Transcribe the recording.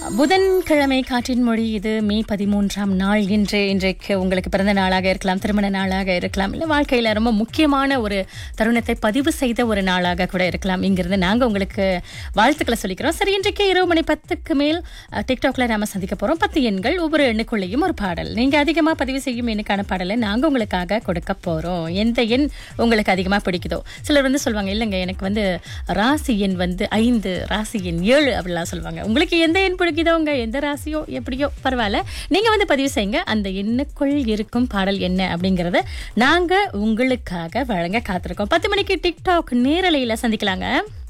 புதன்கிழமை காற்றின் மொழி இது மே பதிமூன்றாம் நாள் இன்று இன்றைக்கு உங்களுக்கு பிறந்த நாளாக இருக்கலாம் திருமண நாளாக இருக்கலாம் இல்லை வாழ்க்கையில் ரொம்ப முக்கியமான ஒரு தருணத்தை பதிவு செய்த ஒரு நாளாக கூட இருக்கலாம் இங்கிருந்து நாங்கள் உங்களுக்கு வாழ்த்துக்களை சொல்லிக்கிறோம் சரி இன்றைக்கு இரவு மணி பத்துக்கு மேல் அஹ், டிக்டாக்ல நாம சந்திக்க போறோம் பத்து எண்கள் ஒவ்வொரு எண்ணுக்குள்ளேயும் ஒரு பாடல் நீங்க அதிகமாக பதிவு செய்யும் எண்ணுக்கான பாடலை நாங்கள் உங்களுக்காக கொடுக்க போறோம் எந்த எண் உங்களுக்கு அதிகமாக பிடிக்குதோ சிலர் வந்து சொல்லுவாங்க இல்லைங்க எனக்கு வந்து ராசி எண் வந்து ஐந்து ராசி எண் ஏழு அப்படிலாம் சொல்லுவாங்க உங்களுக்கு எந்த எண் பிடிக்குதோங்க எந்த ராசியோ எப்படியோ பரவாயில்ல நீங்க வந்து பதிவு செய்யுங்க அந்த எண்ணுக்குள் இருக்கும் பாடல் என்ன அப்படிங்கறத நாங்க உங்களுக்காக வழங்க காத்திருக்கோம் பத்து மணிக்கு டிக்டாக் நேரலையில சந்திக்கலாங்க